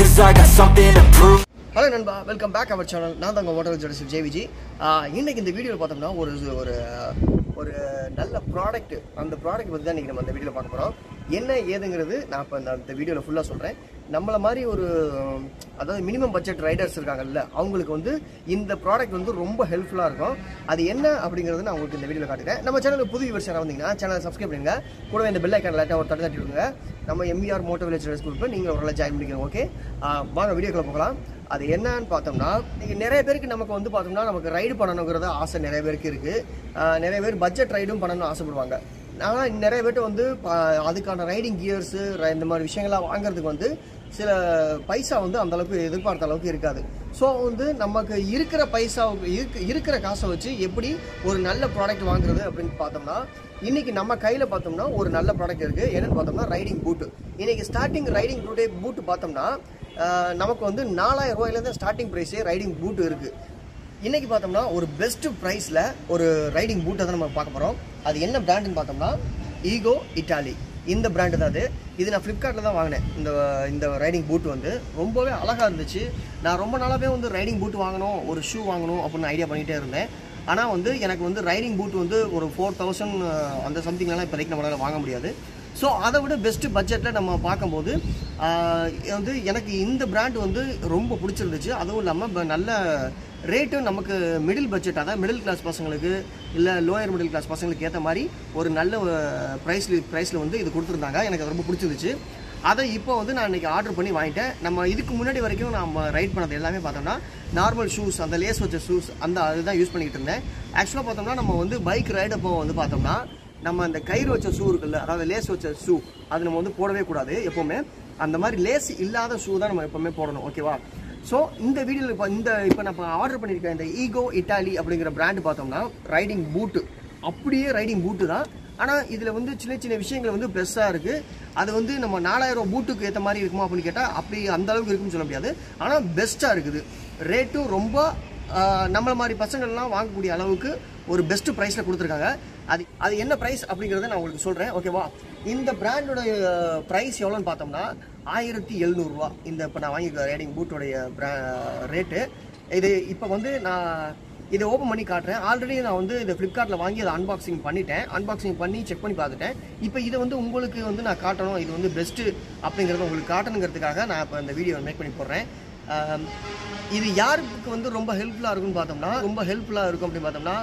cause I got something to prove hello நண்பா welcome back our channel நான் தாங்க water ஜோடிஸ் ஜேவிஜி இன்னைக்கு இந்த வீடியோவில் பார்த்தோம்னா ஒரு ஒரு ஒரு நல்ல ப்ராடக்ட் அந்த ப்ராடக்ட் பற்றி தான் இன்றைக்கி நம்ம அந்த வீடியோவில் பார்க்க போகிறோம் என்ன ஏதுங்கிறது நான் இப்போ இந்த இந்த வீடியோவில் ஃபுல்லாக சொல்கிறேன் நம்மள மாதிரி ஒரு அதாவது மினிமம் பட்ஜெட் ரைடர்ஸ் இருக்காங்கல்ல அவங்களுக்கு வந்து இந்த ப்ராடக்ட் வந்து ரொம்ப ஹெல்ப்ஃபுல்லாக இருக்கும் அது என்ன அப்படிங்கிறது நான் உங்களுக்கு இந்த வீடியோவில் காட்டுறேன் நம்ம சேனலுக்கு புது வியூவர்ஸ் யாராவது வந்தீங்கன்னா சேனலை சப்ஸ்கிரைப் பண்ணுங்க கூடவே இந்த பெல் ஐக்கான் லைட்டாக ஒரு தட்டு தட்டி விடுங்க நம்ம எம்இஆர் மோட்டோ வில்லேஜ் ரைடர்ஸ் குரூப்பில் நீங்கள் ஒரு ஜாயின் பண்ணிக்கோங்க ஓகே வாங்க வீடியோக்குள்ள போகலாம் அது என்னன்னு பார்த்தோம்னா இன்னைக்கு நிறைய பேருக்கு நமக்கு வந்து பார்த்தோம்னா நமக்கு ரைடு பண்ணணுங்கிறத ஆசை நிறைய பேருக்கு இருக்குது நிறைய பேர் பட்ஜெட் ரைடும் பண்ணணும்னு ஆசைப்படுவாங்க ஆனால் நிறைய பேர்ட்ட வந்து ப- அதுக்கான ரைடிங் கியர்ஸு இந்த மாதிரி விஷயங்கள்லாம் வாங்குறதுக்கு வந்து சில பைசா வந்து அந்த அளவுக்கு எதிர்பார்த்த அளவுக்கு இருக்காது ஸோ வந்து நமக்கு இருக்கிற பைசாவுக்கு இருக்க இருக்கிற காசை வச்சு எப்படி ஒரு நல்ல ப்ராடக்ட் வாங்குறது அப்படின்னு பார்த்தோம்னா இன்னைக்கு நம்ம கையில் பார்த்தோம்னா ஒரு நல்ல ப்ராடக்ட் இருக்குது என்னன்னு பார்த்தோம்னா ரைடிங் பூட்டு இன்னைக்கு ஸ்டார்டிங் ரைடிங் பூட்டே பூட்டு பார்த்தோம்னா ஆஹ், நமக்கு வந்து நாலாயிரம் ரூபாயிலேருந்து ஸ்டார்டிங் ப்ரைஸே ரைடிங் பூட்டு இருக்குது இன்னைக்கு பார்த்தோம்னா ஒரு பெஸ்ட் ப்ரைஸில் ஒரு ரைடிங் பூட்டை தான் நம்ம பார்க்க போகிறோம் அது என்ன பிராண்டுன்னு பார்த்தோம்னா ஈகோ இட்டாலி இந்த பிராண்டு தான் அது இது நான் ஃப்ளிப்கார்ட்டில் தான் வாங்கினேன் இந்த இந்த ரைடிங் பூட் வந்து ரொம்பவே அழகாக இருந்துச்சு நான் ரொம்ப நாளாகவே வந்து ரைடிங் பூட் வாங்கணும் ஒரு ஷூ வாங்கணும் அப்படின்னு ஐடியா பண்ணிகிட்டே இருந்தேன் ஆனால் வந்து எனக்கு வந்து ரைடிங் பூட் வந்து ஒரு ஃபோர் தௌசண்ட் அந்த சம்திங்லாம் இப்போதைக்கு நம்மளால் வாங்க முடியாது ஸோ அதை விட பெஸ்ட்டு பட்ஜெட்டில் நம்ம பார்க்கும்போது ஆஹ், இது வந்து எனக்கு இந்த பிராண்ட் வந்து ரொம்ப பிடிச்சிருந்துச்சு அதுவும் இல்லாமல் நல்ல ரேட்டும் நமக்கு மிடில் பட்ஜெட் அதாவது மிடில் கிளாஸ் பசங்களுக்கு இல்லை லோயர் மிடில் கிளாஸ் பசங்களுக்கு ஏற்ற மாதிரி ஒரு நல்ல ப்ரைஸில் ப்ரைஸில் வந்து இது கொடுத்துருந்தாங்க எனக்கு அது ரொம்ப பிடிச்சிருந்துச்சு அதை இப்போ வந்து நான் இன்றைக்கி ஆர்டர் பண்ணி வாங்கிட்டேன் நம்ம இதுக்கு முன்னாடி வரைக்கும் நம்ம ரைட் பண்ணது எல்லாமே பார்த்தோம்னா நார்மல் ஷூஸ் அந்த லேஸ் வச்ச ஷூஸ் அந்த அதுதான் யூஸ் பண்ணிக்கிட்டு இருந்தேன் ஆக்சுவலாக பார்த்தோம்னா நம்ம வந்து பைக் ரைடப்போ வந்து பார்த்தோம்னா நம்ம அந்த கயிறு வச்ச ஷூ இருக்குல்ல அதாவது லேஸ் வச்ச ஷூ அது நம்ம வந்து போடவே கூடாது எப்போவுமே அந்த மாதிரி லேஸ் இல்லாத ஷூ தான் நம்ம எப்போவுமே போடணும் ஓகேவா ஸோ இந்த வீடியோவில் இப்போ இந்த இப்போ நான் ஆர்டர் பண்ணியிருக்கேன் இந்த ஈகோ இட்டாலி அப்படிங்கிற பிராண்டு பார்த்தோம்னா ரைடிங் பூட்டு அப்படியே ரைடிங் பூட்டு தான் ஆனால் இதில் வந்து சின்ன சின்ன விஷயங்கள் வந்து பெருசாக இருக்குது அது வந்து நம்ம நாலாயிரம் பூட்டுக்கு ஏற்ற மாதிரி இருக்குமா அப்படின்னு கேட்டால் அப்படி அந்த அளவுக்கு இருக்குன்னு சொல்ல முடியாது ஆனால் பெஸ்ட்டாக இருக்குது ரேட்டும் ரொம்ப ஆஹ், நம்மள மாதிரி பசங்கள்லாம் வாங்கக்கூடிய அளவுக்கு ஒரு பெஸ்ட் ப்ரைஸில் கொடுத்துருக்காங்க அது அது என்ன ப்ரைஸ் அப்படிங்கிறத நான் உங்களுக்கு சொல்கிறேன் ஓகேவா இந்த பிராண்டோட ப்ரைஸ் எவ்வளோன்னு பார்த்தோம்னா ஆயிரத்தி எழுநூறுவா இந்த இப்போ நான் வாங்கியிருக்க ரைடிங் பூட்டோடைய ரேட்டு இது இப்போ வந்து நான் இதை ஓப்பன் பண்ணி காட்டுறேன் ஆல்ரெடி நான் வந்து இதை ஃப்ளிப்கார்ட்டில் வாங்கி அதை அன்பாக்சிங் பண்ணிட்டேன் அன்பாக்சிங் பண்ணி செக் பண்ணி பார்த்துட்டேன் இப்போ இதை வந்து உங்களுக்கு வந்து நான் காட்டணும் இது வந்து பெஸ்ட்டு அப்படிங்கிறத உங்களுக்கு காட்டணுங்கிறதுக்காக நான் இப்போ இந்த வீடியோ மேக் பண்ணி போடுறேன் ஆம், இது யாருக்கு வந்து ரொம்ப ஹெல்ப்ஃபுல்லாக இருக்கும்னு பார்த்தோம்னா ரொம்ப ஹெல்ப்ஃபுல்லாக இருக்கும் அப்படின்னு பார்த்தோம்னா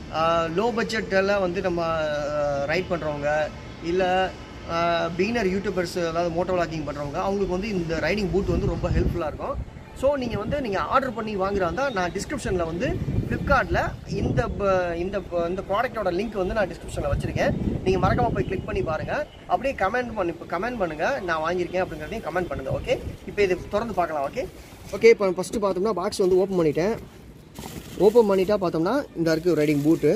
லோ பட்ஜெட்டில் வந்து நம்ம ரைட் பண்ணுறவங்க இல்லை பீனர் யூடியூபர்ஸ் அதாவது மோட்டோ விளாக்கிங் பண்ணுறவங்க அவங்களுக்கு வந்து இந்த ரைடிங் பூட் வந்து ரொம்ப ஹெல்ப்ஃபுல்லாக இருக்கும் ஸோ நீங்கள் வந்து நீங்கள் ஆர்டர் பண்ணி வாங்குறாந்தா நான் டிஸ்கிரிப்ஷனில் வந்து ஃப்ளிப்கார்ட்டில் இந்த ப- இந்த ப- இந்த ப்ராடக்ட்டோட லிங்க் வந்து நான் டிஸ்கிரிப்ஷனில் வச்சுருக்கேன் நீங்கள் மறக்காமல் போய் கிளிக் பண்ணி பாருங்கள் அப்படியே கமெண்ட் பண்ணி கமெண்ட் பண்ணுங்கள் நான் வாங்கியிருக்கேன் அப்படிங்கிறதையும் கமெண்ட் பண்ணுங்கள் ஓகே இப்போ இது திறந்து பார்க்கலாம் ஓகே ஓகே இப்போ ஃபஸ்ட்டு பார்த்தோம்னா பாக்ஸ் வந்து ஓப்பன் பண்ணிட்டேன் ஓப்பன் பண்ணிட்டா பார்த்தோம்னா இந்த இருக்குது ரைடிங் பூட்டு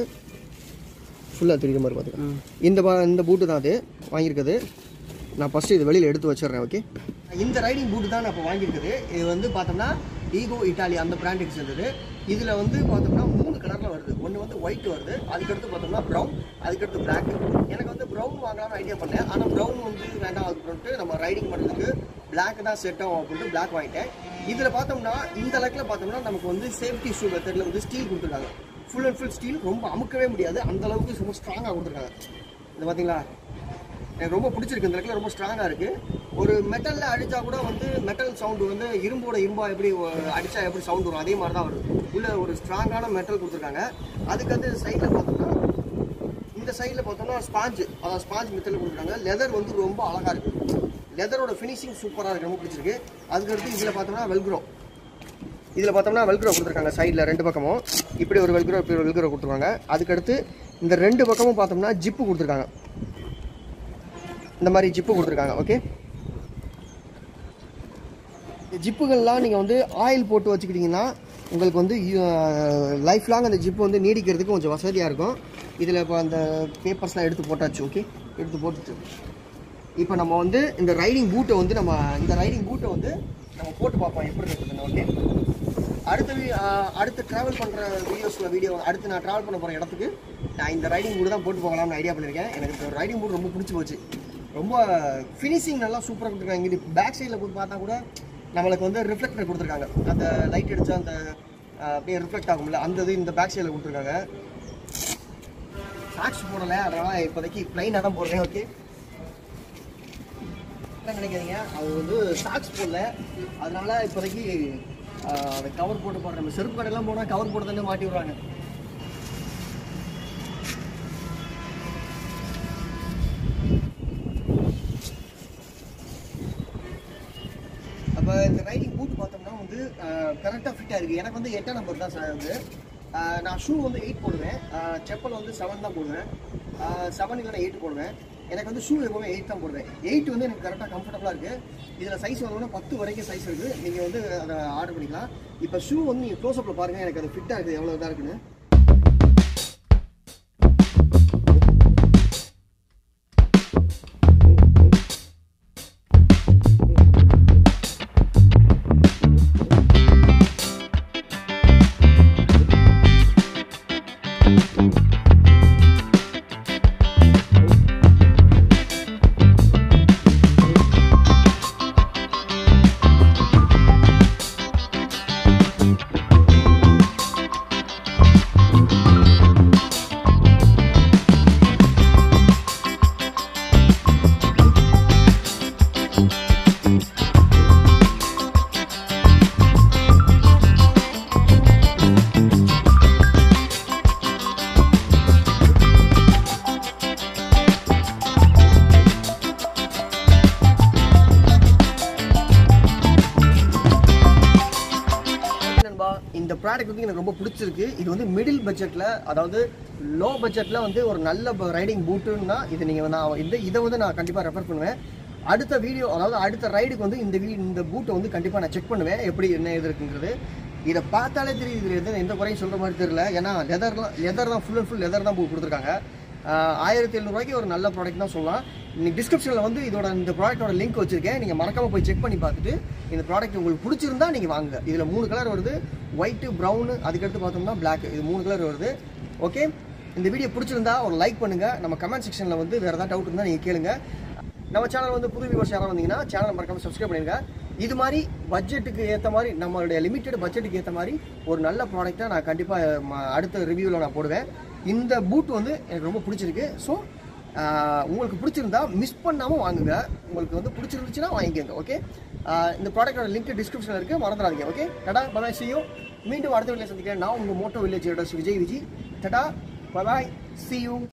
ஃபுல்லாக தெரியுற மாதிரி பார்த்துக்கலாம் இந்த பா இந்த பூட்டு தான் அது வாங்கியிருக்குது நான் ஃபஸ்ட்டு இது வெளியில் எடுத்து வச்சிடுறேன் ஓகே இந்த ரைடிங் பூட்டு தான் நான் இப்போ வாங்கியிருக்குது இது வந்து பார்த்தோம்னா ஈகோ இட்டாலி அந்த பிராண்டுக்கு சேர்ந்தது இதில் வந்து பார்த்தோம்னா மூணு கலரில் வருது ஒன்று வந்து ஒயிட் வருது அதுக்கடுத்து பார்த்தோம்னா ப்ரௌன் அதுக்கடுத்து பிளாக் எனக்கு வந்து ப்ரௌன் வாங்கலாம்னு ஐடியா பண்ணேன் ஆனால் ப்ரௌன் வந்து வேண்டாம் அப்படின்ட்டு நம்ம ரைடிங் பண்ணுறதுக்கு பிளாக் தான் செட் ஆகும் அப்படின்ட்டு பிளாக் வாங்கிட்டேன் இதில் பார்த்தோம்னா இந்த லக்கில் பார்த்தோம்னா நமக்கு வந்து சேஃப்டி ஷூ மெத்தடில் வந்து ஸ்டீல் கொடுத்துருக்காங்க ஃபுல் அண்ட் ஃபுல் ஸ்டீல் ரொம்ப அமுக்கவே முடியாது அந்த அளவுக்கு ரொம்ப ஸ்ட்ராங்காக கொடுத்துருக்காங்க இது பார்த்தீங்களா எனக்கு ரொம்ப பிடிச்சிருக்கு இந்த இடத்துல ரொம்ப ஸ்ட்ராங்காக இருக்குது ஒரு மெட்டலில் அடித்தா கூட வந்து மெட்டல் சவுண்டு வந்து இரும்போட இரும்பா எப்படி ஒ- அடிச்சா எப்படி சவுண்ட் வரும் அதே மாதிரி தான் வருது உள்ள ஒரு ஸ்ட்ராங்கான மெட்டல் கொடுத்துருக்காங்க அதுக்கு வந்து சைடில் பார்த்தோம்னா இந்த சைடில் பார்த்தோம்னா ஸ்பாஞ்சு அதாவது ஸ்பாஞ்ச் மெத்தடில் கொடுத்துருக்காங்க லெதர் வந்து ரொம்ப அழகாக இருக்குது லெதரோட ஃபினிஷிங் சூப்பராக இருக்கு ரொம்ப பிடிச்சிருக்கு அதுக்கடுத்து இதில் பார்த்தோம்னா வெல்க்ரோ இதில் பார்த்தோம்னா வெல்க்ரோ கொடுத்துருக்காங்க சைடில் ரெண்டு பக்கமும் இப்படி ஒரு வெல்க்ரோ இப்படி ஒரு வெல்க்ரோ கொடுத்துருக்காங்க அதுக்கடுத்து இந்த ரெண்டு பக்கமும் பார்த்தோம்னா ஜிப்பு கொடுத்துருக்காங்க இந்த மாதிரி ஜிப்பு கொடுத்துருக்காங்க ஓகே இந்த ஜிப்புகள்லாம் நீங்கள் வந்து ஆயில் போட்டு வச்சுக்கிட்டிங்கன்னா உங்களுக்கு வந்து லைஃப் லாங் அந்த ஜிப்பு வந்து நீடிக்கிறதுக்கு கொஞ்சம் வசதியாக இருக்கும் இதில் இப்போ அந்த பேப்பர்ஸ்லாம் எடுத்து போட்டாச்சு ஓகே எடுத்து போட்டுட்டு இப்போ நம்ம வந்து இந்த ரைடிங் பூட்டை வந்து நம்ம இந்த ரைடிங் பூட்டை வந்து நம்ம போட்டு பார்ப்போம் எப்படி இருக்குதுன்னு ஓகே அடுத்த வீ- ஆஹ் அடுத்து ட்ராவல் பண்ணுற வீடியோஸில் வீடியோ அடுத்து நான் ட்ராவல் பண்ண போகிற இடத்துக்கு நான் இந்த ரைடிங் பூட் தான் போட்டு போகலாம்னு ஐடியா பண்ணியிருக்கேன் எனக்கு இந்த ரைடிங் பூட் ரொம்ப பிடிச்சி போச்சு ரொம்ப ஃபினிஷிங் நல்லா சூப்பராக கொடுத்துருக்காங்க இது பேக் சைடில் போய் பார்த்தா கூட நம்மளுக்கு வந்து ரிஃப்ளெக்டர் கொடுத்துருக்காங்க அந்த லைட் அடிச்சா அந்த அஹ், அப்படியே ரிஃப்ளெக்ட் ஆகும்ல அந்த இது இந்த பேக் சைடில் கொடுத்துருக்காங்க சாக்ஸ் போடல அதனால இப்போதைக்கு பிளைனாக தான் போடுறேன் ஓகே என்ன நினைக்காதீங்க அது வந்து சாக்ஸ் போடல அதனால இப்போதைக்கு அஹ், அந்த கவர் போட்டு போடுறேன் நம்ம செருப்பு கடையெல்லாம் போனால் கவர் போட்டு தானே மாட்டி விடுறாங்க அப்போ இந்த ரைடிங் பூட் பார்த்தோம்னா வந்து கரெக்டாக ஃபிட்டாக இருக்குது எனக்கு வந்து எட்டாம் நம்பர் தான் சார் வந்து அஹ், நான் ஷூ வந்து எயிட் போடுவேன் அஹ், செப்பல் வந்து செவன் தான் போடுவேன் செவன் இல்லைனா எயிட் போடுவேன் எனக்கு வந்து ஷூ எப்பவுமே எயிட் தான் போடுவேன் எயிட் வந்து எனக்கு கரெக்டாக கம்ஃபர்டபுளாக இருக்குது இதில் சைஸ் வந்து பத்து வரைக்கும் சைஸ் இருக்குது நீங்கள் வந்து அதை ஆர்டர் பண்ணிக்கலாம் இப்போ ஷூ வந்து நீங்கள் க்ளோஸ்அப்பில் பாருங்கள் எனக்கு அது ஃபிட்டாக இருக்குது எவ்வளோ இதாக இருக்குன்னு நண்பா இந்த ப்ராடக்ட் வந்து எனக்கு ரொம்ப பிடிச்சிருக்கு இது வந்து மிடில் பட்ஜெட்டில் அதாவது லோ பட்ஜெட்டில் வந்து ஒரு நல்ல ரைடிங் பூட்டுன்னா இது நீங்கள் நான் இந்த இதை வந்து நான் கண்டிப்பாக ரெஃபர் பண்ணுவேன் அடுத்த வீடியோ அதாவது அடுத்த ரைடுக்கு வந்து இந்த வீ இந்த பூட்டை வந்து கண்டிப்பாக நான் செக் பண்ணுவேன் எப்படி என்ன இது இருக்குங்கிறது இதை பார்த்தாலே தெரியுது இதுல எந்த எந்த குறையும் சொல்கிற மாதிரி தெரியல ஏன்னா லெதர்லாம் லெதர் தான் ஃபுல் அண்ட் ஃபுல் லெதர் தான் கொடுத்துருக்காங்க ஆயிரத்தி எழுநூறுவாய்க்கு ஒரு நல்ல ப்ராடக்ட் தான் சொல்லலாம் நீங்கள் டிஸ்கிரிப்ஷனில் வந்து இதோட இந்த ப்ராடக்ட்டோட லிங்க் வச்சிருக்கேன் நீங்கள் மறக்காம போய் செக் பண்ணி பார்த்துட்டு இந்த ப்ராடக்ட் உங்களுக்கு பிடிச்சிருந்தா நீங்கள் வாங்குங்க இதில் மூணு கலர் வருது ஒயிட்டு ப்ரௌனு அதுக்கடுத்து பார்த்தோம்னா Black இது மூணு கலர் வருது ஓகே இந்த வீடியோ பிடிச்சிருந்தா ஒரு லைக் பண்ணுங்கள் நம்ம கமெண்ட் செக்ஷனில் வந்து வேறு ஏதாவது டவுட் இருந்தால் நீங்கள் கேளுங்க நம்ம சேனல் வந்து புது வியூவர்ஸ் யாராவது வந்தீங்கன்னா சேனல் மறக்காம சப்ஸ்கிரைப் பண்ணிருங்க இது மாதிரி பட்ஜெட்டுக்கு ஏற்ற மாதிரி நம்மளுடைய லிமிட்டட் பட்ஜெட்டுக்கு ஏற்ற மாதிரி ஒரு நல்ல ப்ராடக்ட்டாக நான் கண்டிப்பாக அடுத்த ரிவ்யூவில் நான் போடுவேன் இந்த பூட் வந்து எனக்கு ரொம்ப பிடிச்சிருக்கு ஸோ உங்களுக்கு பிடிச்சிருந்தா மிஸ் பண்ணாமல் வாங்குங்க உங்களுக்கு வந்து பிடிச்சிருந்துச்சுன்னா வாங்கிக்கோங்க ஓகே இந்த ப்ராடக்டோட லிங்க் டிஸ்கிரிப்ஷனில் இருக்குது மறந்துடாதீங்க ஓகே டடா பபாய் சியோ மீண்டும் அடுத்த வீடியோ சந்திக்கிறேன் நான் உங்கள் மோட்டோ வில்லேஜ் விஜய் விஜய் டடா பபாய் சியூ